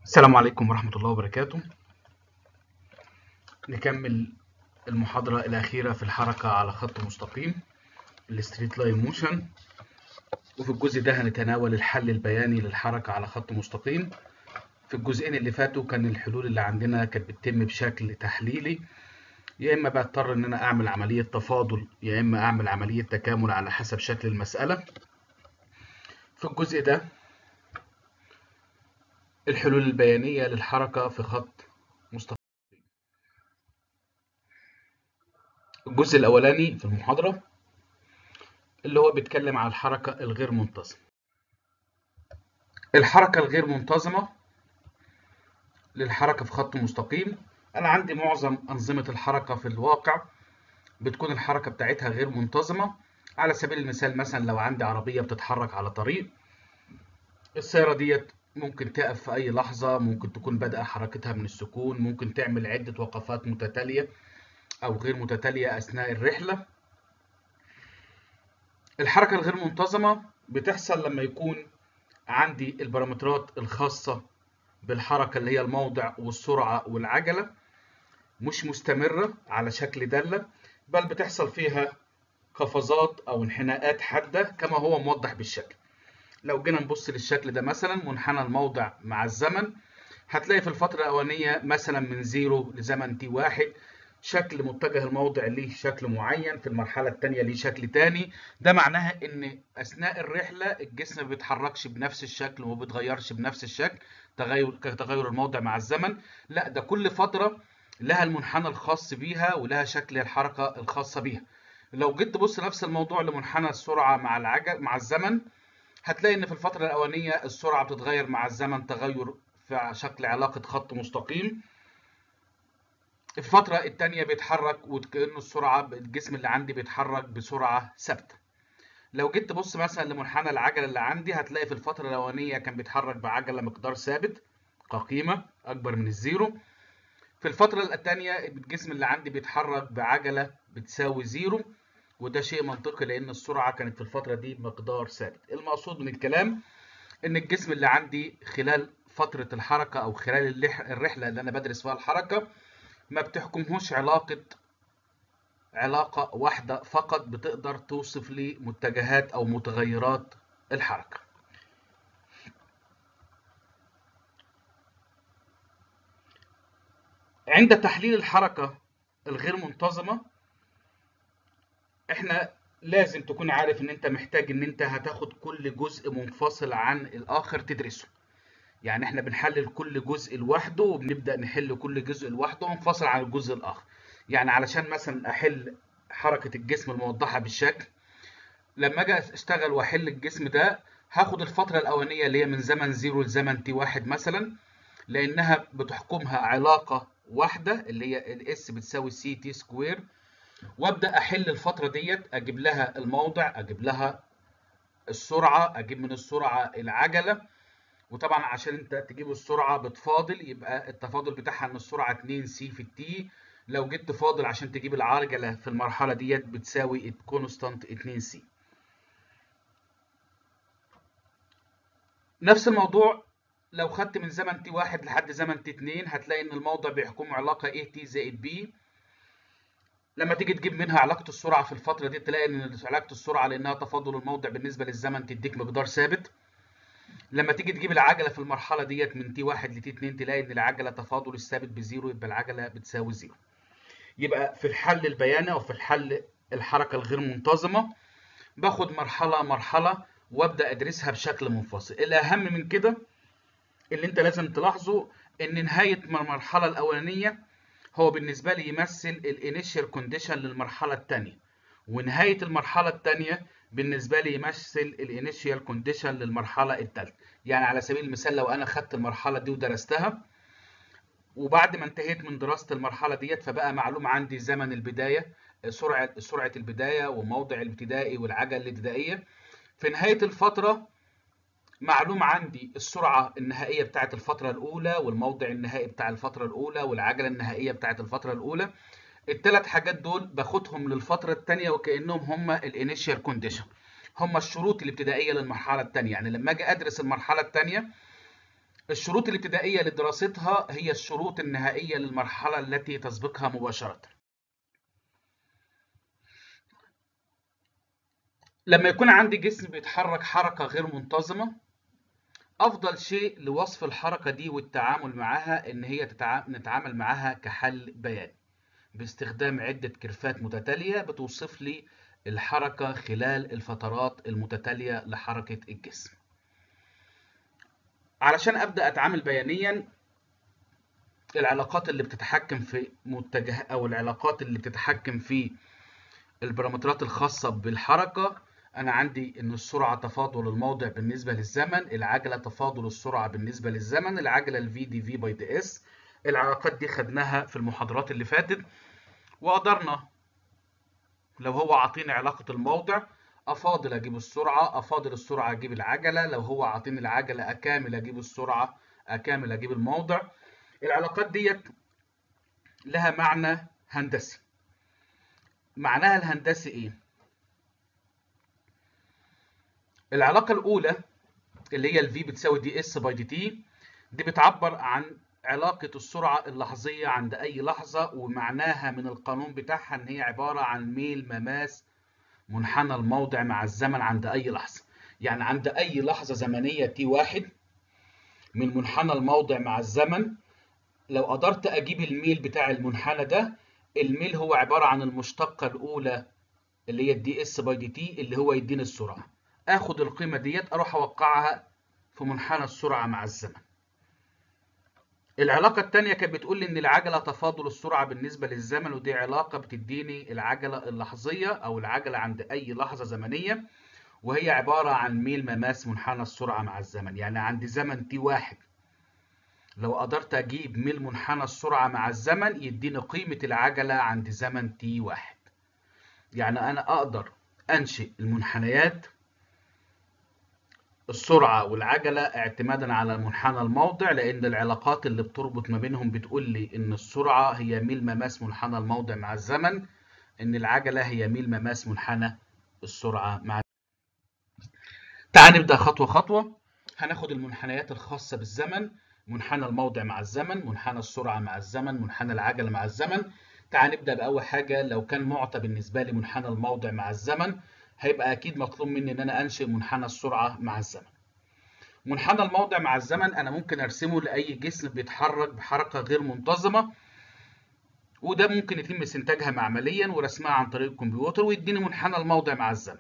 السلام عليكم ورحمة الله وبركاته نكمل المحاضرة الأخيرة في الحركة على خط مستقيم الستريت لاين موشن وفي الجزء ده هنتناول الحل البياني للحركة على خط مستقيم في الجزئين اللي فاتوا كان الحلول اللي عندنا كانت بتتم بشكل تحليلي يا إما بضطر إن أنا أعمل عملية تفاضل يا إما أعمل عملية تكامل على حسب شكل المسألة في الجزء ده الحلول البيانية للحركة في خط مستقيم الجزء الأولاني في المحاضرة اللي هو بيتكلم على الحركة الغير منتظمة الحركة الغير منتظمة للحركة في خط مستقيم أنا عندي معظم أنظمة الحركة في الواقع بتكون الحركة بتاعتها غير منتظمة على سبيل المثال مثلا لو عندي عربية بتتحرك على طريق السيارة ديت ممكن تقف في أي لحظة ممكن تكون بادئة حركتها من السكون ممكن تعمل عدة وقفات متتالية أو غير متتالية أثناء الرحلة الحركة الغير منتظمة بتحصل لما يكون عندي البارامترات الخاصة بالحركة اللي هي الموضع والسرعة والعجلة مش مستمرة على شكل دالة بل بتحصل فيها قفزات أو انحناءات حادة كما هو موضح بالشكل لو جينا نبص للشكل ده مثلا منحنى الموضع مع الزمن هتلاقي في الفترة الأولانية مثلا من زيرو لزمن تي واحد شكل متجه الموضع ليه شكل معين في المرحلة الثانية ليه شكل تاني ده معناها ان اثناء الرحلة الجسم ما بيتحركش بنفس الشكل وما بيتغيرش بنفس الشكل تغير كتغير الموضع مع الزمن لا ده كل فترة لها المنحنى الخاص بيها ولها شكل الحركة الخاصة بيها لو جيت تبص نفس الموضوع لمنحنى السرعة مع العجل مع الزمن هتلاقي ان في الفترة الأولانية السرعة بتتغير مع الزمن تغير في شكل علاقة خط مستقيم الفترة التانية بيتحرك وكأنه السرعة الجسم اللي عندي بيتحرك بسرعة ثابتة لو جيت تبص مثلا لمنحنى العجلة اللي عندي هتلاقي في الفترة الأولانية كان بيتحرك بعجلة مقدار ثابت كقيمة أكبر من الزيرو في الفترة التانية الجسم اللي عندي بيتحرك بعجلة بتساوي زيرو وده شيء منطقي لأن السرعة كانت في الفترة دي مقدار ثابت المقصود من الكلام إن الجسم اللي عندي خلال فترة الحركة أو خلال الرحلة اللي أنا بدرس فيها الحركة ما بتحكمهوش علاقة علاقة واحدة فقط بتقدر توصف لي متجهات أو متغيرات الحركة عند تحليل الحركة الغير منتظمة احنا لازم تكون عارف ان انت محتاج ان انت هتاخد كل جزء منفصل عن الاخر تدرسه يعني احنا بنحلل كل جزء لوحده وبنبدأ نحل كل جزء لوحده منفصل عن الجزء الآخر يعني علشان مثلا أحل حركة الجسم الموضحة بالشكل لما أجي أشتغل وأحل الجسم ده هاخد الفترة الأولانية اللي هي من زمن زيرو لزمن تي واحد مثلا لأنها بتحكمها علاقة واحدة اللي هي الاس بتساوي سي تي سكوير وابدأ أحل الفترة ديت أجيب لها الموضع أجيب لها السرعة أجيب من السرعة العجلة وطبعا عشان انت تجيب السرعه بتفاضل يبقى التفاضل بتاعها ان السرعه 2 سي في التي لو جيت تفاضل عشان تجيب العجله في المرحله ديت بتساوي كونستانت 2 سي نفس الموضوع لو خدت من زمن تي واحد لحد زمن تي 2 هتلاقي ان الموضع بيحكمه علاقه ايه تي زائد بي لما تيجي تجيب منها علاقه السرعه في الفتره دي تلاقي ان علاقه السرعه لانها تفاضل الموضع بالنسبه للزمن تديك مقدار ثابت لما تيجي تجيب العجله في المرحله ديت من تي 1 لتي 2 تلاقي ان العجله تفاضل الثابت بزيرو يبقى العجله بتساوي زيرو يبقى في الحل البياني او في الحل الحركه الغير منتظمه باخد مرحله مرحله وابدا ادرسها بشكل منفصل الاهم من كده اللي انت لازم تلاحظه ان نهايه المرحله الاولانيه هو بالنسبه لي يمثل الانيشال كونديشن للمرحله الثانيه ونهايه المرحله الثانيه بالنسبه لي يمثل الانيشيال كونديشن للمرحله الثالثه يعني على سبيل المثال لو انا خدت المرحله دي ودرستها وبعد ما انتهيت من دراسه المرحله ديت فبقى معلوم عندي زمن البدايه سرعه سرعه البدايه وموضع الابتدائي والعجله الابتدائيه في نهايه الفتره معلوم عندي السرعه النهائيه بتاعه الفتره الاولى والموضع النهائي بتاع الفتره الاولى والعجله النهائيه بتاعه الفتره الاولى الثلاث حاجات دول باخدهم للفترة الثانية وكأنهم هم الانيشال كونديشن هم الشروط الابتدائية للمرحلة الثانية يعني لما اجي ادرس المرحلة الثانية الشروط الابتدائية لدراستها هي الشروط النهائية للمرحلة التي تسبقها مباشرة لما يكون عندي جسم بيتحرك حركة غير منتظمة أفضل شيء لوصف الحركة دي والتعامل معها إن هي تتع... نتعامل معها كحل بياني باستخدام عدة كيرفات متتالية بتوصف لي الحركة خلال الفترات المتتالية لحركة الجسم علشان أبدأ أتعامل بيانيا العلاقات اللي بتتحكم في متجه أو العلاقات اللي بتتحكم في البارامترات الخاصة بالحركة أنا عندي إن السرعة تفاضل الموضع بالنسبة للزمن العجلة تفاضل السرعة بالنسبة للزمن العجلة الفي دي في باي دي اس العلاقات دي خدناها في المحاضرات اللي فاتت وقدرنا لو هو عاطيني علاقة الموضع أفاضل أجيب السرعة أفاضل السرعة أجيب العجلة لو هو عاطيني العجلة أكامل أجيب السرعة أكامل أجيب الموضع العلاقات ديت لها معنى هندسي معناها الهندسي إيه؟ العلاقة الأولى اللي هي الفي بتساوي دي اس باي دي تي دي بتعبر عن علاقة السرعة اللحظية عند أي لحظة ومعناها من القانون بتاعها إن هي عبارة عن ميل مماس منحنى الموضع مع الزمن عند أي لحظة يعني عند أي لحظة زمنية تي واحد من منحنى الموضع مع الزمن لو قدرت أجيب الميل بتاع المنحنى ده الميل هو عبارة عن المشتقة الأولى اللي هي الدي اس باي دي تي اللي هو يديني السرعة اخد القيمة ديت اروح اوقعها في منحنى السرعة مع الزمن العلاقة التانية كانت بتقول لي ان العجلة تفاضل السرعة بالنسبة للزمن ودي علاقة بتديني العجلة اللحظية او العجلة عند اي لحظة زمنية وهي عبارة عن ميل مماس منحنى السرعة مع الزمن يعني عند زمن تي واحد لو قدرت اجيب ميل منحنى السرعة مع الزمن يديني قيمة العجلة عند زمن تي واحد يعني انا اقدر انشئ المنحنيات السرعة والعجلة اعتمادا على منحنى الموضع لأن العلاقات اللي بتربط ما بينهم بتقول لي إن السرعة هي ميل مماس منحنى الموضع مع الزمن إن العجلة هي ميل مماس منحنى السرعة مع تعال نبدأ خطوة خطوة هناخد المنحنيات الخاصة بالزمن منحنى الموضع مع الزمن منحنى السرعة مع الزمن منحنى العجلة مع الزمن تعال نبدأ بأول حاجة لو كان معطى بالنسبة لي منحنى الموضع مع الزمن هيبقى اكيد مطلوب مني ان انا انشئ منحنى السرعه مع الزمن منحنى الموضع مع الزمن انا ممكن ارسمه لاي جسم بيتحرك بحركه غير منتظمه وده ممكن يتم استنتاجها معمليا ورسمها عن طريق الكمبيوتر ويديني منحنى الموضع مع الزمن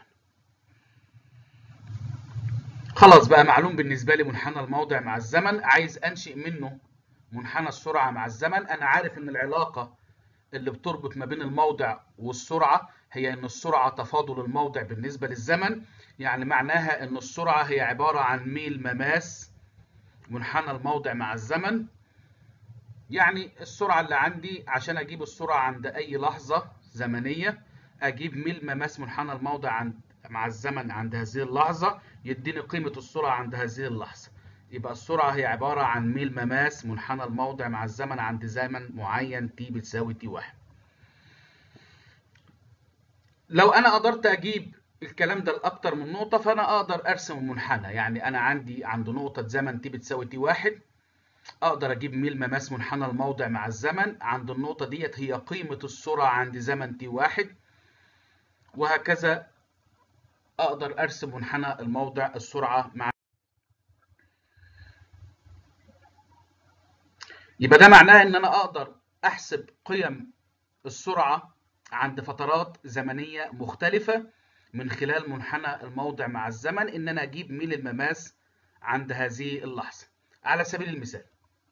خلاص بقى معلوم بالنسبه لي منحنى الموضع مع الزمن عايز انشئ منه منحنى السرعه مع الزمن انا عارف ان العلاقه اللي بتربط ما بين الموضع والسرعه هي ان السرعه تفاضل الموضع بالنسبه للزمن يعني معناها ان السرعه هي عباره عن ميل مماس منحنى الموضع مع الزمن يعني السرعه اللي عندي عشان اجيب السرعه عند اي لحظه زمنيه اجيب ميل مماس منحنى الموضع عند مع الزمن عند هذه اللحظه يديني قيمه السرعه عند هذه اللحظه يبقى السرعه هي عباره عن ميل مماس منحنى الموضع مع الزمن عند زمن معين تي بتساوي تي واحد لو انا قدرت اجيب الكلام ده لاكتر من نقطه فانا اقدر ارسم منحنى يعني انا عندي عند نقطه زمن تي بتساوي تي واحد اقدر اجيب ميل مماس منحنى الموضع مع الزمن عند النقطه ديت هي قيمه السرعه عند زمن تي واحد وهكذا اقدر ارسم منحنى الموضع السرعه مع يبقى ده معناه ان انا اقدر احسب قيم السرعه عند فترات زمنية مختلفة من خلال منحنى الموضع مع الزمن إن أنا أجيب ميل المماس عند هذه اللحظة على سبيل المثال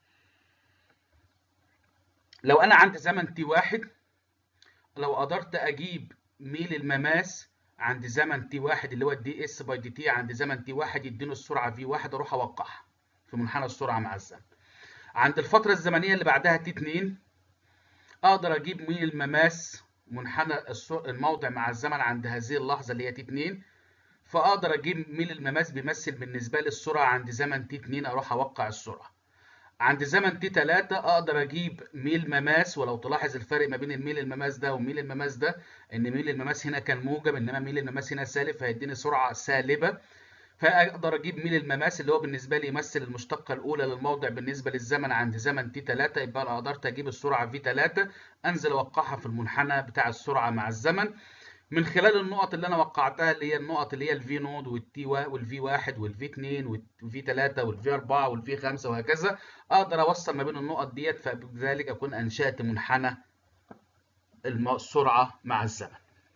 لو أنا عند زمن تي واحد لو قدرت أجيب ميل المماس عند زمن تي واحد اللي هو الدي اس باي دي تي عند زمن تي واحد يديني السرعة في واحد أروح أوقعها في منحنى السرعة مع الزمن عند الفترة الزمنية اللي بعدها تي اتنين أقدر أجيب ميل المماس منحنى الموضع مع الزمن عند هذه اللحظة اللي هي تي 2 فأقدر أجيب ميل المماس بيمثل بالنسبة لي السرعة عند زمن تي 2 أروح أوقع السرعة. عند زمن تي 3 أقدر أجيب ميل مماس ولو تلاحظ الفرق ما بين الميل المماس ده وميل المماس ده إن ميل المماس هنا كان موجب إنما ميل المماس هنا سالب فهيديني سرعة سالبة فاقدر اجيب ميل المماس اللي هو بالنسبه لي يمثل المشتقه الاولى للموضع بالنسبه للزمن عند زمن تي 3 يبقى انا قدرت اجيب السرعه في 3 انزل اوقعها في المنحنى بتاع السرعه مع الزمن من خلال النقط اللي انا وقعتها اللي هي النقط اللي هي الفي نود والتي والفي 1 والفي 2 والفي 3 والفي 4 والفي 5 وهكذا اقدر اوصل ما بين النقط ديت فبذلك اكون انشات منحنى السرعه مع الزمن.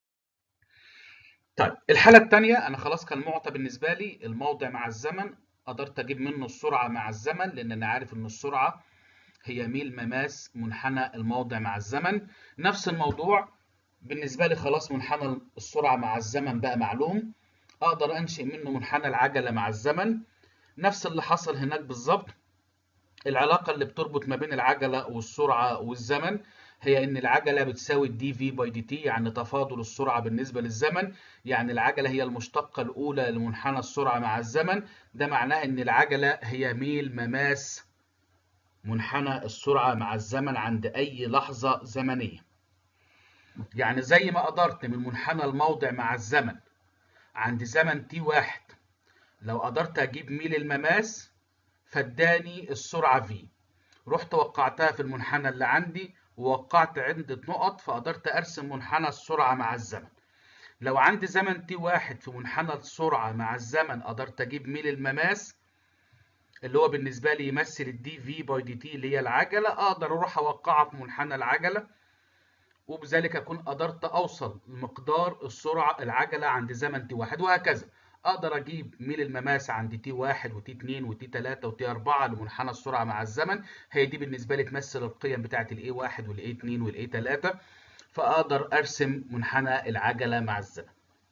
طيب الحاله الثانيه انا خلاص كان معطى بالنسبه لي الموضع مع الزمن قدرت اجيب منه السرعه مع الزمن لان انا عارف ان السرعه هي ميل مماس منحنى الموضع مع الزمن نفس الموضوع بالنسبة لي خلاص منحنى السرعة مع الزمن بقى معلوم أقدر أنشئ منه منحنى العجلة مع الزمن نفس اللي حصل هناك بالظبط العلاقة اللي بتربط ما بين العجلة والسرعة والزمن هي إن العجلة بتساوي دي في باي دي تي يعني تفاضل السرعة بالنسبة للزمن يعني العجلة هي المشتقة الأولى لمنحنى السرعة مع الزمن ده معناه إن العجلة هي ميل مماس منحنى السرعة مع الزمن عند أي لحظة زمنية يعني زي ما قدرت من منحنى الموضع مع الزمن عند زمن تي واحد لو قدرت اجيب ميل المماس فاداني السرعة في رحت وقعتها في المنحنى اللي عندي ووقعت عدة نقط فقدرت ارسم منحنى السرعة مع الزمن لو عندي زمن تي واحد في منحنى السرعة مع الزمن قدرت اجيب ميل المماس اللي هو بالنسبة لي يمثل الدي في باي دي تي اللي هي العجلة اقدر اروح اوقعها في منحنى العجلة وبذلك أكون قدرت أوصل لمقدار السرعة العجلة عند زمن تي واحد وهكذا أقدر أجيب ميل المماس عند تي واحد وتي اتنين وتي تلاتة وتي أربعة لمنحنى السرعة مع الزمن هي دي بالنسبة لي تمثل القيم بتاعة الإي واحد والإي اتنين والإي تلاتة فأقدر أرسم منحنى العجلة مع الزمن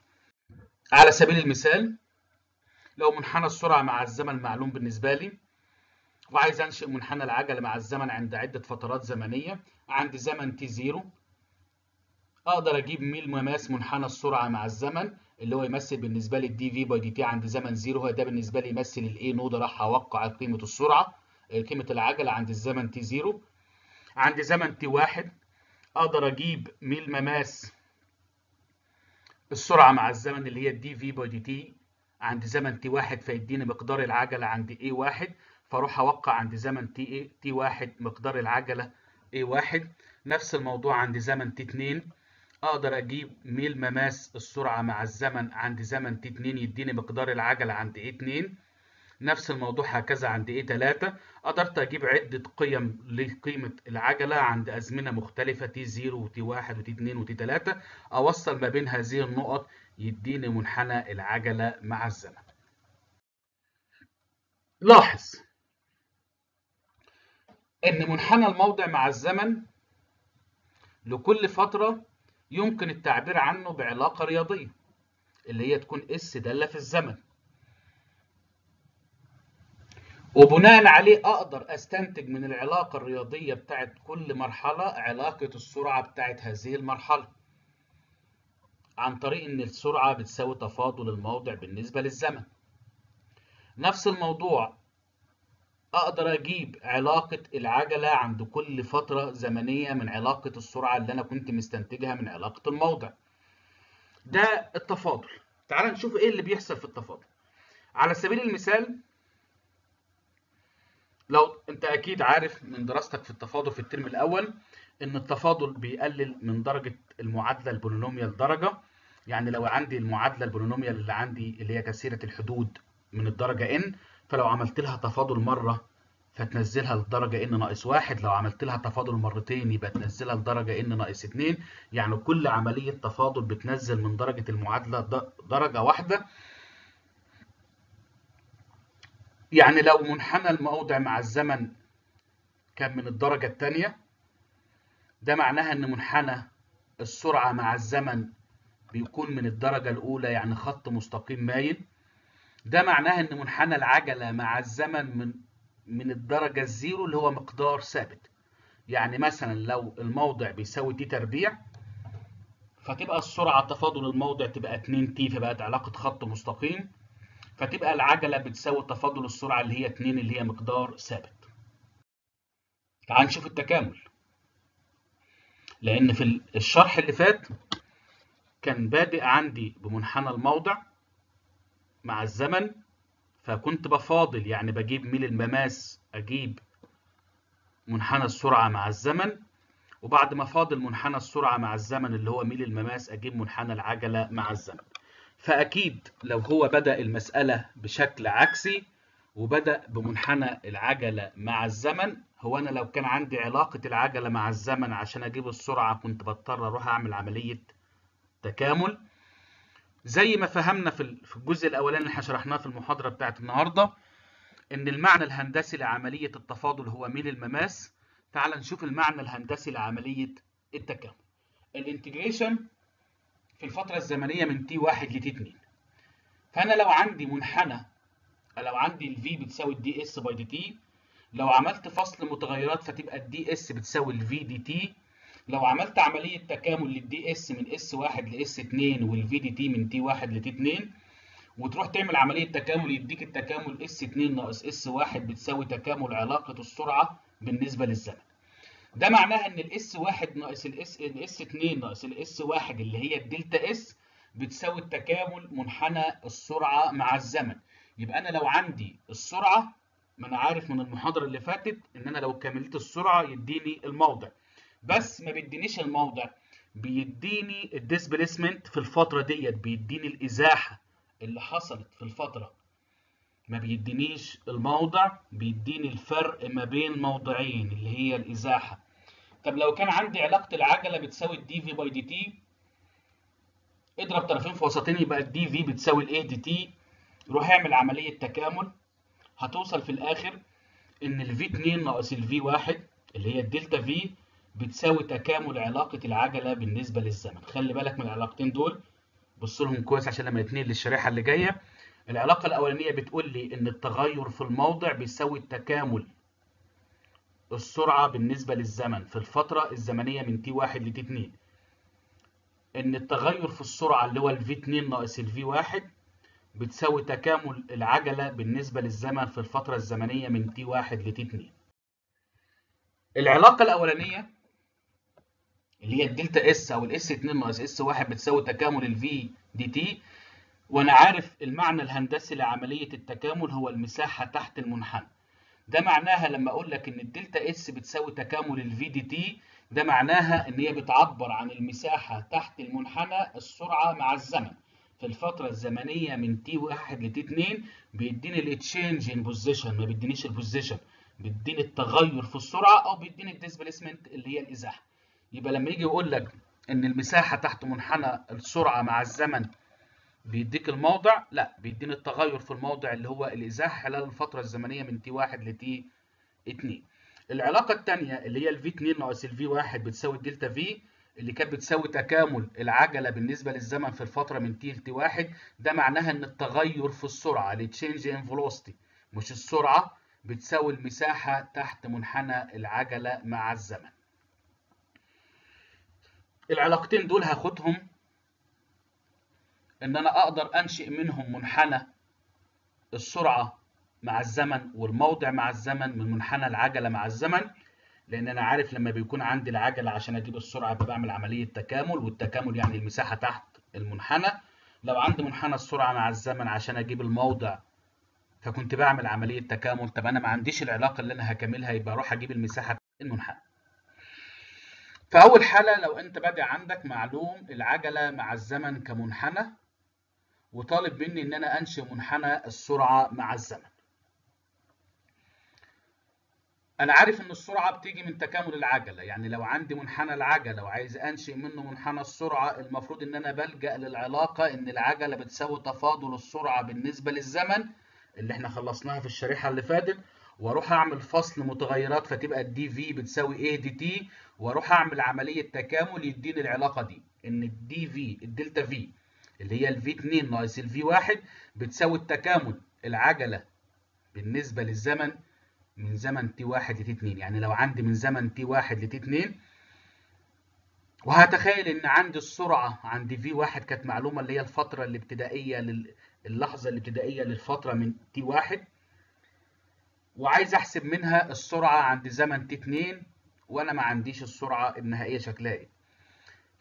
على سبيل المثال لو منحنى السرعة مع الزمن معلوم بالنسبة لي وعايز أنشئ منحنى العجلة مع الزمن عند عدة فترات زمنية عند زمن تي زيرو اقدر اجيب ميل مماس منحنى السرعه مع الزمن اللي هو يمثل بالنسبه لي الدي في باي دي تي عند زمن زيرو هو ده بالنسبه لي يمثل الاي نود راح اوقع قيمه السرعه قيمه العجله عند الزمن تي زيرو عند زمن تي واحد اقدر اجيب ميل مماس السرعه مع الزمن اللي هي الدي في باي دي تي عند زمن تي واحد فيديني مقدار العجله عند اي واحد فاروح اوقع عند زمن تي اي تي واحد مقدار العجله اي واحد نفس الموضوع عند زمن تي اتنين اقدر اجيب ميل مماس السرعة مع الزمن عند زمن تي 2 يديني مقدار العجلة عند اي 2 نفس الموضوع هكذا عند اي 3 قدرت اجيب عدة قيم لقيمة العجلة عند ازمنة مختلفة تي 0 وتي 1 وتي 2 وتي 3 اوصل ما بين هذه النقط يديني منحنى العجلة مع الزمن لاحظ ان منحنى الموضع مع الزمن لكل فترة يمكن التعبير عنه بعلاقة رياضية اللي هي تكون اس دالة في الزمن وبناء عليه اقدر استنتج من العلاقة الرياضية بتاعت كل مرحلة علاقة السرعة بتاعت هذه المرحلة عن طريق ان السرعة بتساوي تفاضل الموضع بالنسبة للزمن نفس الموضوع اقدر اجيب علاقة العجلة عند كل فترة زمنية من علاقة السرعة اللي انا كنت مستنتجها من علاقة الموضع ده التفاضل تعال نشوف ايه اللي بيحصل في التفاضل على سبيل المثال لو انت اكيد عارف من دراستك في التفاضل في الترم الاول ان التفاضل بيقلل من درجة المعادلة البولينوميال درجة يعني لو عندي المعادلة البولينوميال اللي عندي اللي هي كثيرة الحدود من الدرجة n فلو عملت لها تفاضل مرة فتنزلها لدرجة n ناقص واحد لو عملت لها تفاضل مرتين يبقى تنزلها لدرجة n ناقص اتنين يعني كل عملية تفاضل بتنزل من درجة المعادلة درجة واحدة يعني لو منحنى الموضع مع الزمن كان من الدرجة الثانية ده معناها ان منحنى السرعة مع الزمن بيكون من الدرجة الأولى يعني خط مستقيم مايل ده معناه ان منحنى العجلة مع الزمن من من الدرجة الزيرو اللي هو مقدار ثابت يعني مثلا لو الموضع بيساوي تي تربيع فتبقى السرعة تفاضل الموضع تبقى 2 تي فبقت علاقة خط مستقيم فتبقى العجلة بتساوي تفاضل السرعة اللي هي 2 اللي هي مقدار ثابت تعال نشوف التكامل لأن في الشرح اللي فات كان بادئ عندي بمنحنى الموضع مع الزمن فكنت بفاضل يعني بجيب ميل المماس اجيب منحنى السرعة مع الزمن وبعد ما فاضل منحنى السرعة مع الزمن اللي هو ميل المماس اجيب منحنى العجلة مع الزمن فاكيد لو هو بدأ المسألة بشكل عكسي وبدأ بمنحنى العجلة مع الزمن هو أنا لو كان عندي علاقة العجلة مع الزمن عشان أجيب السرعة كنت بضطر أروح أعمل عملية تكامل زي ما فهمنا في الجزء الأولاني اللي احنا شرحناه في المحاضرة بتاعت النهاردة إن المعنى الهندسي لعملية التفاضل هو ميل المماس تعال نشوف المعنى الهندسي لعملية التكامل الانتجريشن في الفترة الزمنية من تي واحد لتي اتنين فأنا لو عندي منحنى لو عندي الفي بتساوي الدي اس باي دي تي لو عملت فصل متغيرات فتبقى الدي اس بتساوي الفي دي تي لو عملت عملية تكامل للدي اس من اس واحد لاس اتنين والفي دي تي من تي واحد لتي اتنين وتروح تعمل عملية تكامل يديك التكامل اس اتنين ناقص اس واحد بتساوي تكامل علاقة السرعة بالنسبة للزمن. ده معناها ان الاس واحد ناقص الاس الاس اتنين ناقص الاس واحد اللي هي الدلتا اس بتساوي التكامل منحنى السرعة مع الزمن. يبقى انا لو عندي السرعه ما انا عارف من المحاضره اللي فاتت ان انا لو كملت السرعه يديني الموضع بس ما بيدينيش الموضع بيديني الديسبيسمنت في الفتره ديت بيديني الازاحه اللي حصلت في الفتره ما بيدينيش الموضع بيديني الفرق ما بين موضعين اللي هي الازاحه طب لو كان عندي علاقه العجله بتساوي الدي في باي دي تي اضرب طرفين في وسطين يبقى الدي في بتساوي الاي دي تي روح اعمل عملية تكامل هتوصل في الآخر إن ال V2 ناقص ال V1 اللي هي الدلتا V بتساوي تكامل علاقة العجلة بالنسبة للزمن خلي بالك من العلاقتين دول بص لهم كويس عشان لما نتنقل للشريحة اللي جاية العلاقة الأولانية بتقول لي إن التغير في الموضع بيساوي التكامل السرعة بالنسبة للزمن في الفترة الزمنية من T1 ل T2 إن التغير في السرعة اللي هو ال V2 ناقص ال V1 بتساوي تكامل العجلة بالنسبة للزمن في الفترة الزمنية من T1 ل T2 العلاقة الأولانية اللي هي الدلتا اس أو الاس 2 ناقص اس 1 بتساوي تكامل الفي دي تي وأنا عارف المعنى الهندسي لعملية التكامل هو المساحة تحت المنحنى ده معناها لما أقول لك إن الدلتا اس بتساوي تكامل الفي دي تي ده معناها إن هي بتعبر عن المساحة تحت المنحنى السرعة مع الزمن في الفترة الزمنية من تي 1 ل تي 2 بيديني التشينج ان بوزيشن ما بيدينيش البوزيشن بيديني التغير في السرعة أو بيديني الديسبيسمنت اللي هي الإزاحة يبقى لما يجي يقول لك إن المساحة تحت منحنى السرعة مع الزمن بيديك الموضع لا بيديني التغير في الموضع اللي هو الإزاحة خلال الفترة الزمنية من تي 1 ل تي 2 العلاقة الثانية اللي هي الفي 2 ناقص الفي 1 بتساوي الدلتا في اللي كانت بتساوي تكامل العجلة بالنسبة للزمن في الفترة من تي لتي واحد ده معناها ان التغير في السرعة التشينج ان فيلوسيتي مش السرعة بتساوي المساحة تحت منحنى العجلة مع الزمن العلاقتين دول هاخدهم ان انا اقدر انشئ منهم منحنى السرعة مع الزمن والموضع مع الزمن من منحنى العجلة مع الزمن لان انا عارف لما بيكون عندي العجله عشان اجيب السرعه بعمل عمليه تكامل والتكامل يعني المساحه تحت المنحنى لو عندي منحنى السرعه مع الزمن عشان اجيب الموضع فكنت بعمل عمليه تكامل طب انا ما عنديش العلاقه اللي انا هكملها يبقى اروح اجيب المساحه المنحنى فاول حاله لو انت بادئ عندك معلوم العجله مع الزمن كمنحنى وطالب مني ان انا انشئ منحنى السرعه مع الزمن انا عارف ان السرعه بتيجي من تكامل العجله يعني لو عندي منحنى العجله وعايز انشئ منه منحنى السرعه المفروض ان انا بلجا للعلاقه ان العجله بتساوي تفاضل السرعه بالنسبه للزمن اللي احنا خلصناها في الشريحه اللي فاتت واروح اعمل فصل متغيرات فتبقى الدي في بتساوي ايه دي تي واروح اعمل عمليه تكامل يديني العلاقه دي ان الدي في الدلتا في اللي هي الفي 2 ناقص الفي 1 بتساوي التكامل العجله بالنسبه للزمن من زمن تي 1 لتي 2 يعني لو عندي من زمن تي 1 لتي 2 وهتخيل ان عندي السرعه عند في 1 كانت معلومه اللي هي الفتره الابتدائيه لل... اللحظه الابتدائيه للفتره من تي 1 وعايز احسب منها السرعه عند زمن تي 2 وانا ما عنديش السرعه النهائيه شكلها ايه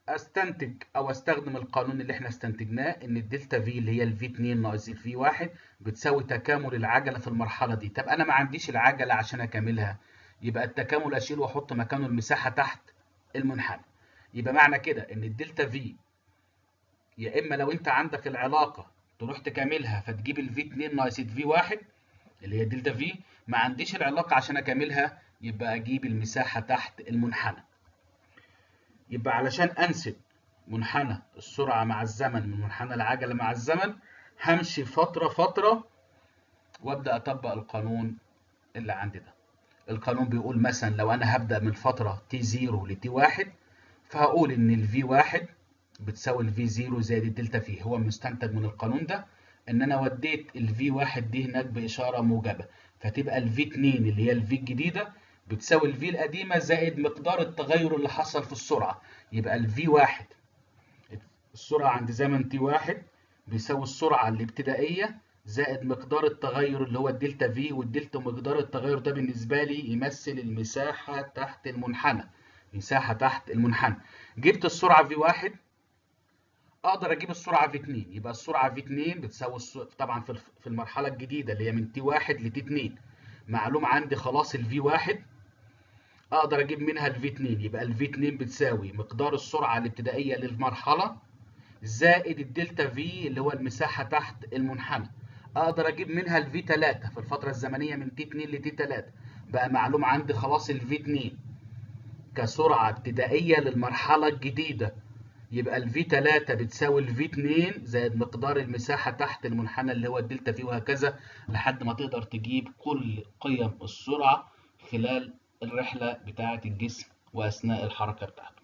استنتج او استخدم القانون اللي احنا استنتجناه ان الدلتا في اللي هي الفي 2 ناقص الفي 1 بتساوي تكامل العجله في المرحله دي طب انا ما عنديش العجله عشان اكملها يبقى التكامل اشيله واحط مكانه المساحه تحت المنحنى يبقى معنى كده ان الدلتا في يا اما لو انت عندك العلاقه تروح تكملها فتجيب الفي 2 ناقص الفي 1 اللي هي دلتا في ما عنديش العلاقه عشان اكملها يبقى اجيب المساحه تحت المنحنى يبقى علشان انسب منحنى السرعه مع الزمن من منحنى العجله مع الزمن همشي فتره فتره وابدا اطبق القانون اللي عندي ده القانون بيقول مثلا لو انا هبدا من فتره تي 0 لتي 1 فهقول ان الفي 1 بتساوي الفي 0 زائد الدلتا في هو مستنتج من القانون ده ان انا وديت الفي 1 دي هناك باشاره موجبه فتبقى الفي 2 اللي هي الفي الجديده بتساوي الفي القديمه زائد مقدار التغير اللي حصل في السرعه يبقى الفي 1 السرعه عند زمن تي 1 بيساوي السرعه الابتدائيه زائد مقدار التغير اللي هو الدلتا في والدلتا مقدار التغير ده بالنسبه لي يمثل المساحه تحت المنحنى مساحه تحت المنحنى جبت السرعه في 1 اقدر اجيب السرعه في 2 يبقى السرعه في 2 بتساوي طبعا في المرحله الجديده اللي هي من تي 1 لتي 2 معلوم عندي خلاص الفي 1 اقدر اجيب منها الفي 2 يبقى الفي 2 بتساوي مقدار السرعه الابتدائيه للمرحله زائد الدلتا في اللي هو المساحه تحت المنحنى اقدر اجيب منها الفي 3 في الفتره الزمنيه من تي 2 لتي 3 بقى معلوم عندي خلاص الفي 2 كسرعه ابتدائيه للمرحله الجديده يبقى الفي 3 بتساوي الفي 2 زائد مقدار المساحه تحت المنحنى اللي هو الدلتا في وهكذا لحد ما تقدر تجيب كل قيم السرعه خلال الرحله بتاعه الجسم واثناء الحركه بتاعته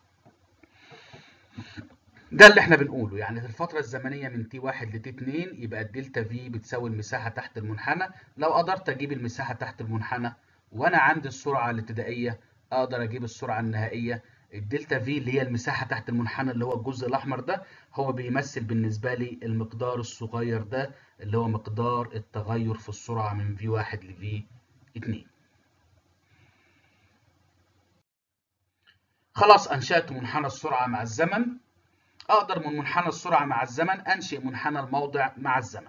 ده اللي احنا بنقوله يعني في الفترة الزمنية من تي 1 لتي 2 يبقى الدلتا في بتساوي المساحة تحت المنحنى لو قدرت اجيب المساحة تحت المنحنى وانا عندي السرعة الابتدائية اقدر اجيب السرعة النهائية الدلتا في اللي هي المساحة تحت المنحنى اللي هو الجزء الاحمر ده هو بيمثل بالنسبة لي المقدار الصغير ده اللي هو مقدار التغير في السرعة من في 1 لفي 2 خلاص انشأت منحنى السرعة مع الزمن اقدر من منحنى السرعه مع الزمن انشئ منحنى الموضع مع الزمن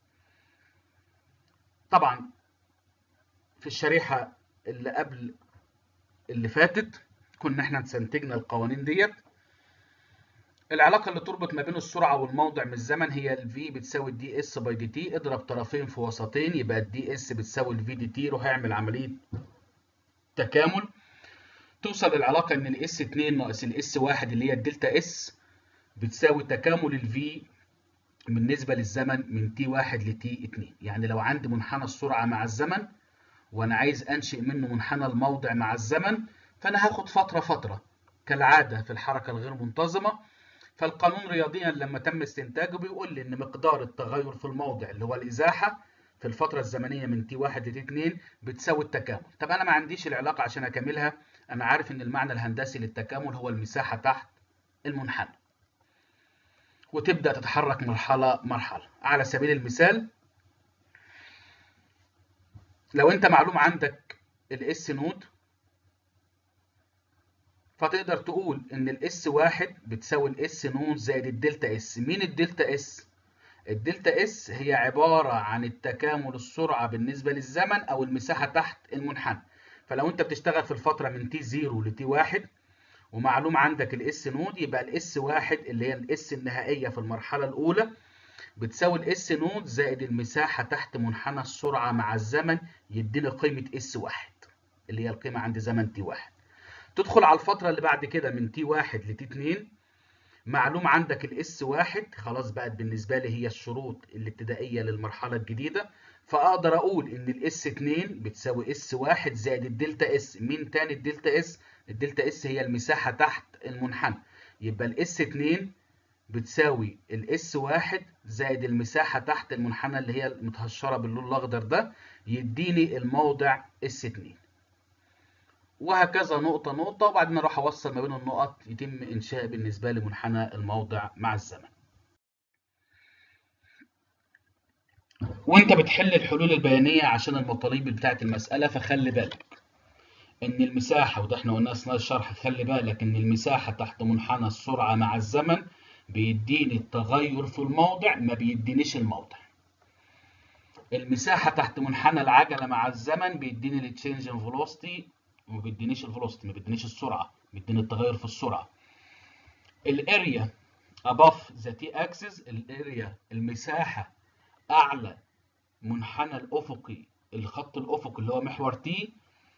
طبعا في الشريحه اللي قبل اللي فاتت كنا احنا استنتجنا القوانين ديت العلاقه اللي تربط ما بين السرعه والموضع من الزمن هي الفي بتساوي الدي اس باي دي تي اضرب طرفين في وسطين يبقى الدي اس بتساوي الفي دي تي روح اعمل عمليه تكامل توصل للعلاقه ان الاس 2 ناقص الاس 1 اللي هي الدلتا اس بتساوي تكامل الفي بالنسبة للزمن من تي 1 لتي 2 يعني لو عندي منحنى السرعة مع الزمن وأنا عايز أنشئ منه منحنى الموضع مع الزمن فأنا هاخد فترة فترة كالعادة في الحركة الغير منتظمة فالقانون رياضيا لما تم استنتاجه بيقول لي إن مقدار التغير في الموضع اللي هو الإزاحة في الفترة الزمنية من تي 1 لتي 2 بتساوي التكامل طب أنا ما عنديش العلاقة عشان أكملها أنا عارف إن المعنى الهندسي للتكامل هو المساحة تحت المنحنى وتبدأ تتحرك مرحلة مرحلة على سبيل المثال لو انت معلوم عندك الاس نود فتقدر تقول ان الاس واحد بتساوي الاس نود زائد الدلتا اس مين الدلتا اس الدلتا اس هي عبارة عن التكامل السرعة بالنسبة للزمن او المساحة تحت المنحنى فلو انت بتشتغل في الفترة من تي 0 لتي 1 ومعلوم عندك الاس نود يبقى الاس واحد اللي هي الاس النهائيه في المرحله الاولى بتساوي الاس نود زائد المساحه تحت منحنى السرعه مع الزمن يديني قيمه اس واحد اللي هي القيمه عند زمن تي واحد تدخل على الفتره اللي بعد كده من تي واحد لتي اتنين معلوم عندك الاس واحد خلاص بقت بالنسبه لي هي الشروط الابتدائيه للمرحله الجديده فاقدر اقول ان الاس 2 بتساوي اس 1 زائد الدلتا اس مين تاني الدلتا اس الدلتا اس هي المساحه تحت المنحنى يبقى الاس 2 بتساوي الاس 1 زائد المساحه تحت المنحنى اللي هي المتهشره باللون الاخضر ده يديني الموضع اس 2 وهكذا نقطة نقطة وبعدين اروح اوصل ما بين النقط يتم انشاء بالنسبة لي منحنى الموضع مع الزمن. وانت بتحل الحلول البيانية عشان المطالب بتاعة المسألة فخلي بالك ان المساحه وده احنا قلنا اثناء الشرح خلي بالك ان المساحه تحت منحنى السرعه مع الزمن بيديني التغير في الموضع ما بيدينيش الموضع المساحه تحت منحنى العجله مع الزمن بيديني التشينج ان فيلوسيتي وما بيدينيش الفيلوسيتي ما بيدينيش السرعه بيديني التغير في السرعه الاريا above the t axis الاريا المساحه اعلى منحنى الافقي الخط الافقي اللي هو محور تي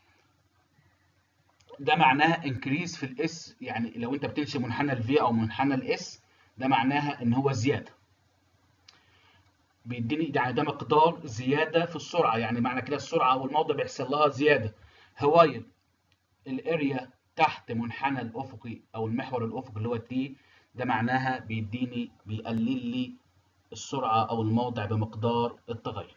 ده معناها انكريز في الاس يعني لو انت بتمشي منحنى الفي او منحنى الاس ده معناها ان هو زياده بيديني يعني ده مقدار زياده في السرعه يعني معنى كده السرعه او الموضع بيحصل لها زياده هوايه الاريا تحت منحنى الافقي او المحور الافقي اللي هو التي ده معناها بيديني بيقلل لي السرعه او الموضع بمقدار التغير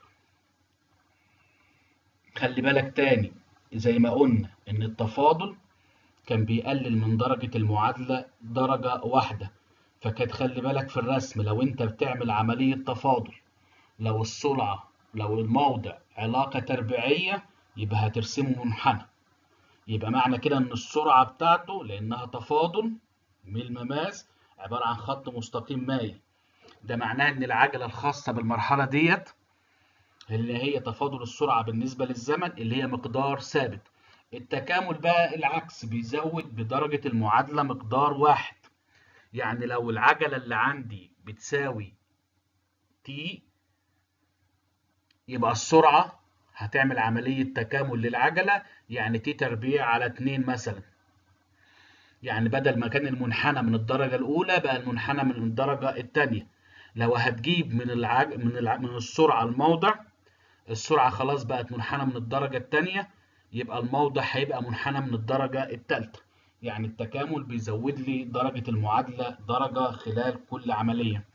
خلي بالك تاني زي ما قلنا ان التفاضل كان بيقلل من درجة المعادلة درجة واحدة فكانت خلي بالك في الرسم لو انت بتعمل عملية تفاضل لو السرعة لو الموضع علاقة تربيعية يبقى هترسمه منحنى يبقى معنى كده ان السرعة بتاعته لانها تفاضل من المماس عبارة عن خط مستقيم مايل ده معناه ان العجلة الخاصة بالمرحلة ديت اللي هي تفاضل السرعة بالنسبة للزمن اللي هي مقدار ثابت التكامل بقى العكس بيزود بدرجة المعادلة مقدار واحد يعني لو العجلة اللي عندي بتساوي t يبقى السرعة هتعمل عملية تكامل للعجلة يعني t تربيع على 2 مثلا يعني بدل ما كان المنحنى من الدرجة الأولى بقى المنحنى من الدرجة الثانية لو هتجيب من العج... من الع... من السرعة الموضع السرعة خلاص بقت منحنى من الدرجة الثانية يبقى الموضع هيبقى منحنى من الدرجة الثالثة يعني التكامل بيزود لي درجة المعادلة درجة خلال كل عملية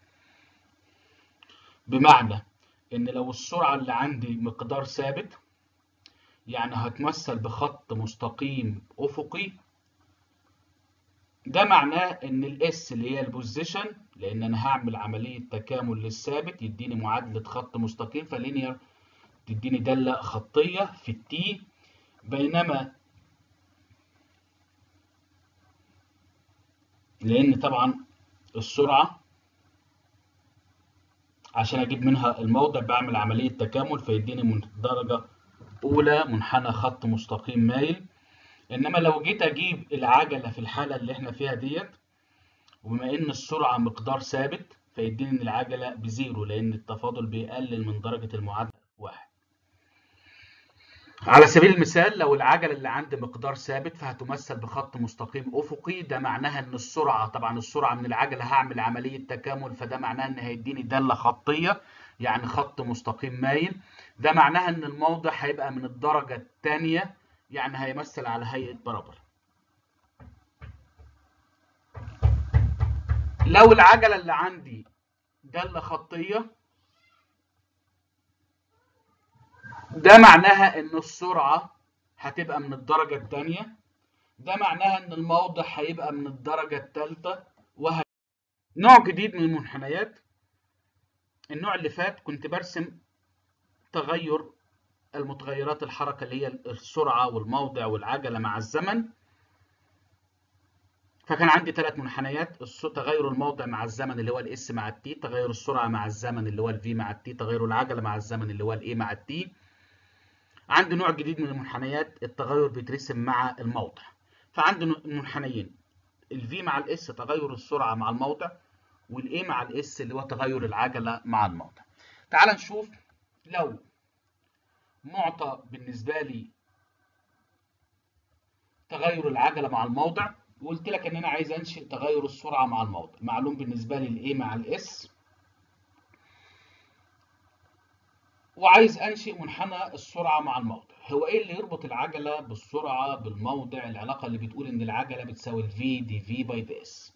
بمعنى ان لو السرعة اللي عندي مقدار ثابت يعني هتمثل بخط مستقيم افقي ده معناه ان الاس اللي هي البوزيشن لان انا هعمل عملية تكامل للثابت يديني معادلة خط مستقيم فلينير تديني دالة خطية في التي بينما لان طبعا السرعة عشان اجيب منها الموضع بعمل عملية تكامل فيديني من درجة اولى منحنى خط مستقيم مايل انما لو جيت اجيب العجلة في الحالة اللي احنا فيها ديت وبما ان السرعة مقدار ثابت فيديني ان العجلة بزيرو لان التفاضل بيقلل من درجة المعادلة واحد على سبيل المثال لو العجلة اللي عندي مقدار ثابت فهتمثل بخط مستقيم أفقي ده معناها إن السرعة طبعا السرعة من العجلة هعمل عملية تكامل فده معناها إن هيديني دالة خطية يعني خط مستقيم مايل ده معناها إن الموضع هيبقى من الدرجة الثانية يعني هيمثل على هيئة برابر لو العجلة اللي عندي دالة خطية ده معناها ان السرعة هتبقى من الدرجة الثانية ده معناها ان الموضع هيبقى من الدرجة الثالثة وهكذا نوع جديد من المنحنيات النوع اللي فات كنت برسم تغير المتغيرات الحركة اللي هي السرعة والموضع والعجلة مع الزمن فكان عندي ثلاث منحنيات تغير الموضع مع الزمن اللي هو الاس مع التي تغير السرعة مع الزمن اللي هو الفي مع التي تغير العجلة مع الزمن اللي هو الاي مع التي عندي نوع جديد من المنحنيات التغير بيترسم مع الموضع فعندي منحنيين الفي مع الاس تغير السرعه مع الموضع والاي مع الاس اللي هو تغير العجله مع الموضع تعال نشوف لو معطى بالنسبه لي تغير العجله مع الموضع وقلت لك ان انا عايز انشئ تغير السرعه مع الموضع معلوم بالنسبه لي الاي مع الاس وعايز انشئ منحنى السرعه مع الموضع هو ايه اللي يربط العجله بالسرعه بالموضع العلاقه اللي بتقول ان العجله بتساوي الفي دي في باي دي اس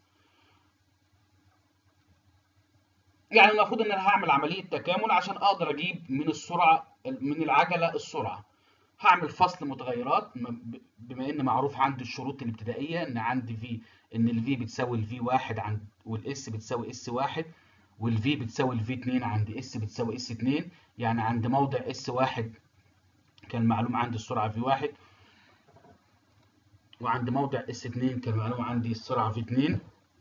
يعني المفروض ان انا هعمل عمليه تكامل عشان اقدر اجيب من السرعه من العجله السرعه هعمل فصل متغيرات بما ان معروف عندي الشروط الابتدائيه ان عندي في ان الفي بتساوي الفي واحد عند والاس بتساوي اس واحد والفي بتساوي الفي 2 عند اس بتساوي اس 2 يعني عند موضع اس 1 كان معلوم عندي السرعه في 1 وعند موضع اس 2 كان معلوم عندي السرعه في 2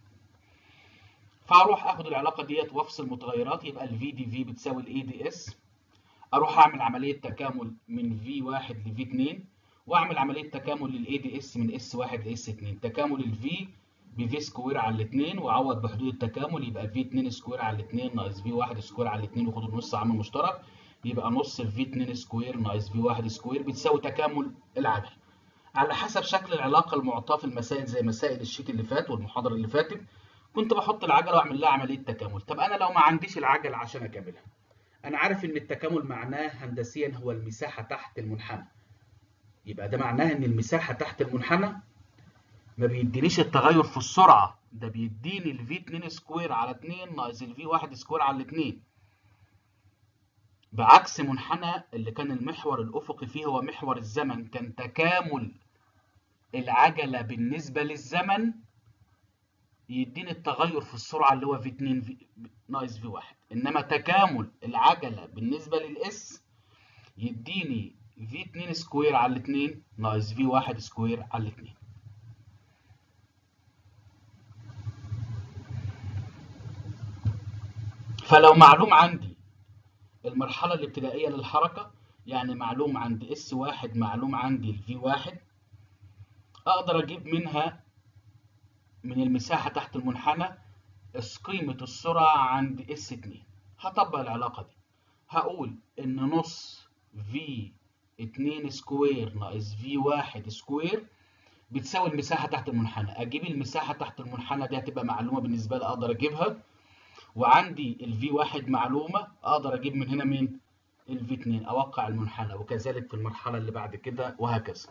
فاروح اخد العلاقه ديت وافصل متغيرات يبقى الفي دي في بتساوي الاي دي اس اروح اعمل عمليه تكامل من في 1 لفي 2 واعمل عمليه تكامل للاي دي اس من اس 1 لاس 2 تكامل الفي بفي سكوير على الاثنين واعوض بحدود التكامل يبقى في 2 سكوير على الاثنين ناقص في 1 سكوير على الاثنين وخد النص عامل مشترك يبقى نص في 2 سكوير ناقص في 1 سكوير بتساوي تكامل العجل على حسب شكل العلاقه المعطاه في المسائل زي مسائل الشيت اللي فات والمحاضره اللي فاتت كنت بحط العجله واعمل لها عمليه تكامل طب انا لو ما عنديش العجله عشان اكملها انا عارف ان التكامل معناه هندسيا هو المساحه تحت المنحنى يبقى ده معناه ان المساحه تحت المنحنى ما بيدينيش التغير في السرعه ده بيديني الفي 2 سكوير على 2 ناقص الفي 1 سكوير على 2 بعكس منحنى اللي كان المحور الافقي فيه هو محور الزمن كان تكامل العجله بالنسبه للزمن يديني التغير في السرعه اللي هو في 2 في ناقص في 1 انما تكامل العجله بالنسبه للاس يديني في 2 سكوير على 2 ناقص في 1 سكوير على 2 فلو معلوم عندي المرحله الابتدائيه للحركه يعني معلوم عندي اس واحد معلوم عندي الفي واحد اقدر اجيب منها من المساحه تحت المنحنى قيمه السرعه عند اس 2 هطبق العلاقه دي هقول ان نص في 2 سكوير ناقص في 1 سكوير بتساوي المساحه تحت المنحنى اجيب المساحه تحت المنحنى دي هتبقى معلومه بالنسبه لي اقدر اجيبها وعندي الفي 1 معلومه اقدر اجيب من هنا مين الفي 2 اوقع المنحنى وكذلك في المرحله اللي بعد كده وهكذا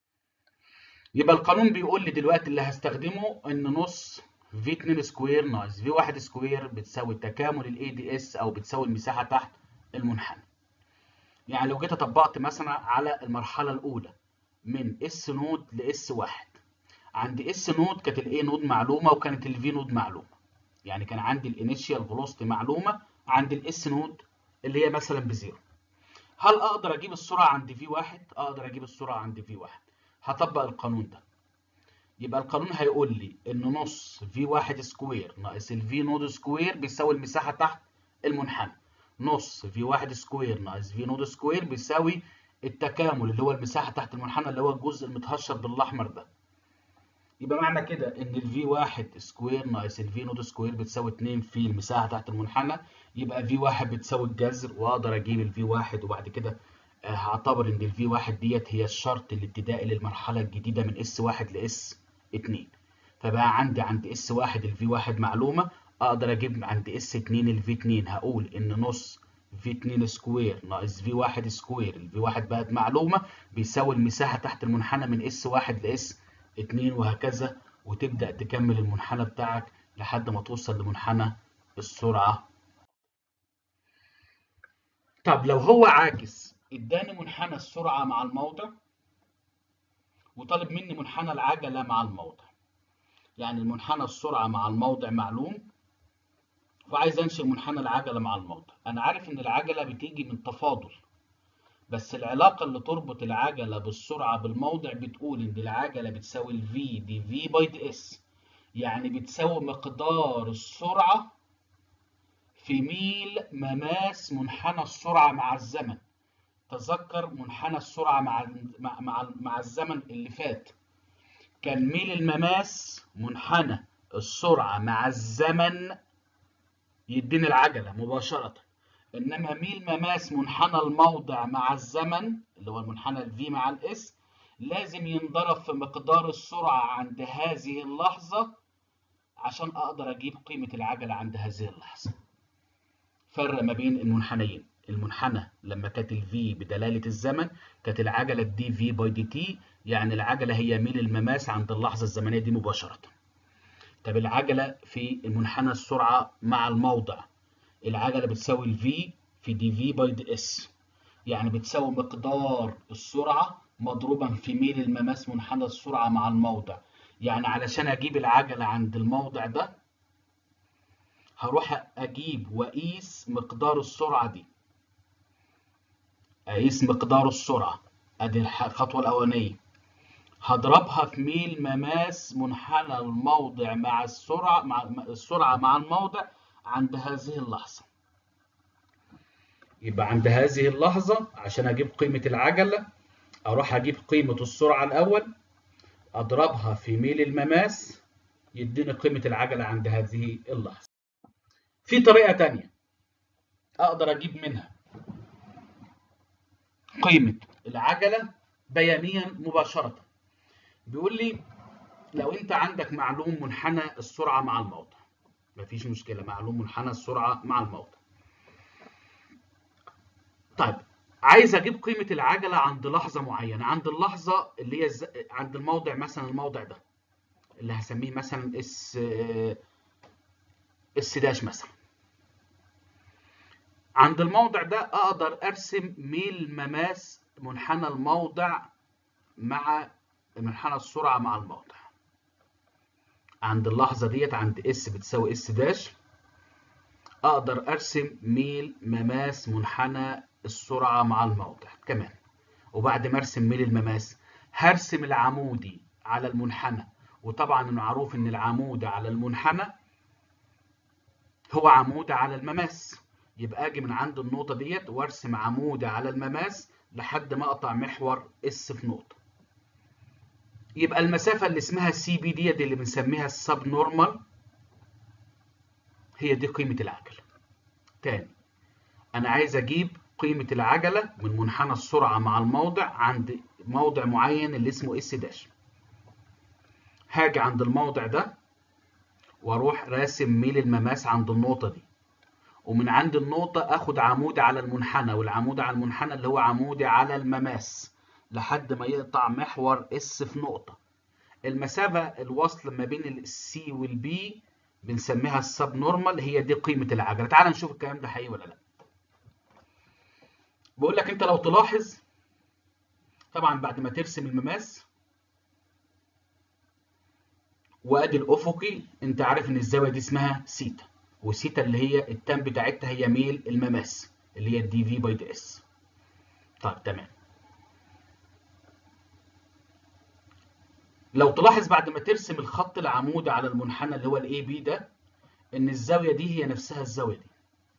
يبقى القانون بيقول لي دلوقتي اللي هستخدمه ان نص في 2 سكوير ناقص في 1 سكوير بتساوي تكامل الاي دي اس او بتساوي المساحه تحت المنحنى يعني لو جيت طبقت مثلا على المرحله الاولى من اس نود لاس 1 عند اس نود كانت الاي نود معلومه وكانت الفي نود معلومه يعني كان عندي الانيشيال فيلوسيتي معلومه عند الاس نود اللي هي مثلا بزيرو هل اقدر اجيب السرعه عند في 1 اقدر اجيب السرعه عند في 1 هطبق القانون ده يبقى القانون هيقول لي ان نص في 1 سكوير ناقص الفي نود سكوير بيساوي المساحه تحت المنحنى نص في 1 سكوير ناقص في نود سكوير بيساوي التكامل اللي هو المساحه تحت المنحنى اللي هو الجزء المتهشر بالاحمر ده يبقى معنى كده ان الفي 1 سكوير ناقص الفي نود سكوير بتساوي 2 في المساحه تحت المنحنى يبقى في 1 بتساوي الجذر واقدر اجيب الفي 1 وبعد كده هعتبر ان الفي 1 ديت هي الشرط الابتدائي للمرحله الجديده من اس 1 لاس 2 فبقى عندي عند اس 1 الفي 1 معلومه اقدر اجيب عند اس 2 الفي 2 هقول ان نص في 2 سكوير ناقص في 1 سكوير الفي 1 بقت معلومه بيساوي المساحه تحت المنحنى من اس 1 لاس 2 وهكذا وتبدا تكمل المنحنى بتاعك لحد ما توصل لمنحنى السرعه طب لو هو عاكس اداني منحنى السرعه مع الموضع وطالب مني منحنى العجله مع الموضع يعني المنحنى السرعه مع الموضع معلوم وعايز انشئ منحنى العجله مع الموضع انا عارف ان العجله بتيجي من تفاضل بس العلاقه اللي تربط العجله بالسرعه بالموضع بتقول ان العجله بتساوي الفي دي في باي دي اس يعني بتساوي مقدار السرعه في ميل مماس منحنى السرعه مع الزمن تذكر منحنى السرعه مع مع مع, مع الزمن اللي فات كان ميل المماس منحنى السرعه مع الزمن يديني العجله مباشره انما ميل مماس منحنى الموضع مع الزمن اللي هو المنحنى الفي مع الاس لازم ينضرب في مقدار السرعه عند هذه اللحظه عشان اقدر اجيب قيمه العجله عند هذه اللحظه فرق ما بين المنحنيين المنحنى لما كانت الفي بدلاله الزمن كانت العجله دي في باي دي تي يعني العجله هي ميل المماس عند اللحظه الزمنيه دي مباشره طب العجله في المنحنى السرعه مع الموضع العجله بتساوي الفي في دي في باي دي اس يعني بتساوي مقدار السرعه مضروبا في ميل المماس منحنى السرعه مع الموضع يعني علشان اجيب العجله عند الموضع ده هروح اجيب واقيس مقدار السرعه دي اقيس مقدار السرعه ادي الخطوه الاولانيه هضربها في ميل مماس منحنى الموضع مع السرعة مع مع- السرعة مع الموضع عند هذه اللحظة يبقى عند هذه اللحظة عشان أجيب قيمة العجلة أروح أجيب قيمة السرعة الأول أضربها في ميل المماس يديني قيمة العجلة عند هذه اللحظة في طريقة تانية أقدر أجيب منها قيمة العجلة بيانيا مباشرة بيقول لي لو أنت عندك معلوم منحنى السرعة مع الموضع مفيش مشكلة معلوم منحنى السرعة مع الموضع طيب عايز اجيب قيمة العجلة عند لحظة معينة عند اللحظة اللي هي الز... عند الموضع مثلا الموضع ده اللي هسميه مثلا اس اس داش مثلا عند الموضع ده اقدر ارسم ميل مماس منحنى الموضع مع منحنى السرعة مع الموضع عند اللحظة ديت عند اس بتساوي اس داش اقدر ارسم ميل مماس منحنى السرعة مع الموضع كمان وبعد ما ارسم ميل المماس هرسم العمودي على المنحنى وطبعا معروف ان العمود على المنحنى هو عمود على المماس يبقى اجي من عند النقطة ديت وارسم عمود على المماس لحد ما اقطع محور اس في نقطة يبقى المسافة اللي اسمها سي بي ديت اللي بنسميها السب نورمال هي دي قيمة العجلة تاني انا عايز اجيب قيمة العجلة من منحنى السرعة مع الموضع عند موضع معين اللي اسمه اس داش هاجي عند الموضع ده واروح راسم ميل المماس عند النقطة دي ومن عند النقطة اخد عمود على المنحنى والعمود على المنحنى اللي هو عمودي على المماس لحد ما يقطع محور اس في نقطة المسافة الوصل ما بين السي والبي بنسميها السب نورمال هي دي قيمة العجلة تعال نشوف الكلام ده حقيقي ولا لا بقول لك انت لو تلاحظ طبعا بعد ما ترسم المماس وادي الافقي انت عارف ان الزاويه دي اسمها سيتا وسيتا اللي هي التان بتاعتها هي ميل المماس اللي هي الدي في باي دي اس طيب تمام لو تلاحظ بعد ما ترسم الخط العمودي على المنحنى اللي هو الاي بي ده ان الزاويه دي هي نفسها الزاويه دي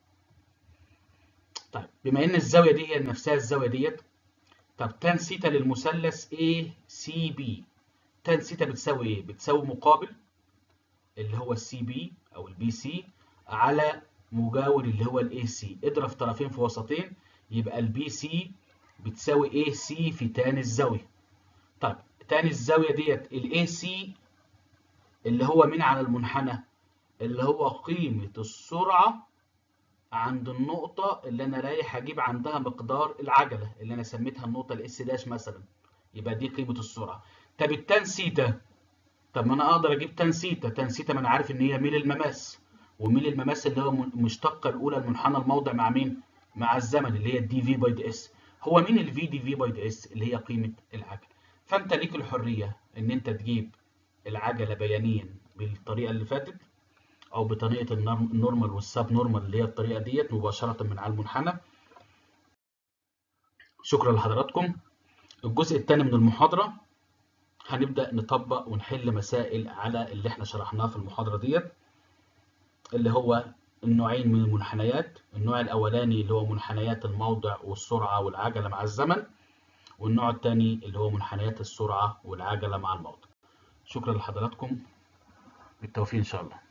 طيب بما ان الزاويه دي هي نفسها الزاويه ديت طب تان سيتا للمثلث اي سي بي تان سيتا بتساوي ايه بتساوي مقابل اللي هو السي بي او البي سي على مجاور اللي هو الاي سي اضرب طرفين في وسطين يبقى البي سي بتساوي اي سي في تان الزاويه طيب تاني الزاويه ديت الاي سي اللي هو مين على المنحنى اللي هو قيمه السرعه عند النقطة اللي أنا رايح أجيب عندها مقدار العجلة اللي أنا سميتها النقطة الإس داش مثلا يبقى دي قيمة السرعة طب التان سيتا طب ما أنا أقدر أجيب تان سيتا تان سيتا ما أنا عارف إن هي ميل المماس وميل المماس اللي هو مشتقة الأولى المنحنى الموضع مع مين؟ مع الزمن اللي هي الدي في باي دي اس هو مين الفي دي في باي دي اس اللي هي قيمة العجلة فأنت ليك الحرية إن أنت تجيب العجلة بيانيا بالطريقة اللي فاتت او بطريقه النورمال والساب نورمال اللي هي الطريقه ديت مباشره من على المنحنى شكرا لحضراتكم الجزء الثاني من المحاضره هنبدا نطبق ونحل مسائل على اللي احنا شرحناه في المحاضره ديت اللي هو النوعين من المنحنيات النوع الاولاني اللي هو منحنيات الموضع والسرعه والعجله مع الزمن والنوع الثاني اللي هو منحنيات السرعه والعجله مع الموضع شكرا لحضراتكم بالتوفيق ان شاء الله